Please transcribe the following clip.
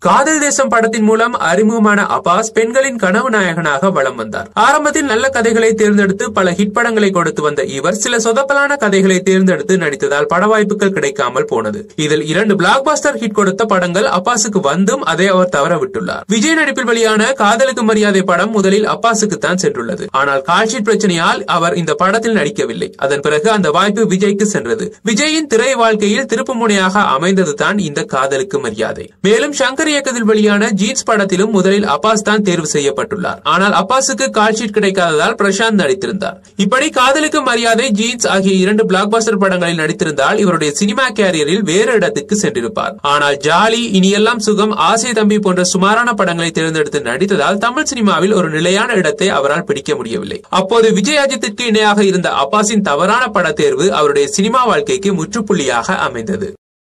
காதல் தேசம் படத்தின் மூலம் அறிமுகமான அப்பாஸ் பெண்களின் கனவு நாயகனாக வலம் வந்தார் ஆரம்பத்தில் நல்ல கதைகளை தேர்ந்தெடுத்து பல ஹிட் படங்களை கொடுத்து வந்த இவர் சில சொதப்பலான கதைகளை தேர்ந்தெடுத்து நடித்ததால் பட வாய்ப்புகள் கிடைக்காமல் போனது இதில் இரண்டு பிளாக் பாஸ்டர் ஹிட் கொடுத்த படங்கள் அப்பாஸுக்கு வந்தும் அதை அவர் தவற விட்டுள்ளார் விஜய் நடிப்பில் வெளியான காதலுக்கு மரியாதை படம் முதலில் அப்பாஸுக்கு தான் சென்றுள்ளது ஆனால் கால்ஷீட் பிரச்சனையால் அவர் இந்த படத்தில் நடிக்கவில்லை அதன் பிறகு அந்த வாய்ப்பு விஜய்க்கு சென்றது விஜயின் திரை வாழ்க்கையில் திருப்பு முனையாக அமைந்ததுதான் இந்த காதலுக்கு மரியாதை மேலும் சங்கர் இயக்கத்தில் வெளியான ஜீன்ஸ் படத்திலும் முதலில் அப்பாஸ் தான் தேர்வு செய்யப்பட்டுள்ளார் ஆனால் அப்பாஸுக்கு கால்ஷீட் கிடைக்காததால் பிரசாந்த் நடித்திருந்தார் இப்படி காதலுக்கு மரியாதை ஜீன்ஸ் ஆகிய இரண்டு பிளாக் பாஸ்டர் படங்களில் நடித்திருந்தால் இவருடைய சினிமா கேரியரில் வேறு இடத்துக்கு சென்றிருப்பார் ஆனால் ஜாலி இனியெல்லாம் சுகம் ஆசை தம்பி போன்ற சுமாரான படங்களை தேர்ந்தெடுத்து நடித்ததால் தமிழ் சினிமாவில் ஒரு நிலையான இடத்தை அவரால் பிடிக்க முடியவில்லை அப்போது விஜய் அஜித்திற்கு இணையாக இருந்த அப்பாஸின் தவறான பட தேர்வு அவருடைய சினிமா வாழ்க்கைக்கு முற்றுப்புள்ளியாக அமைந்தது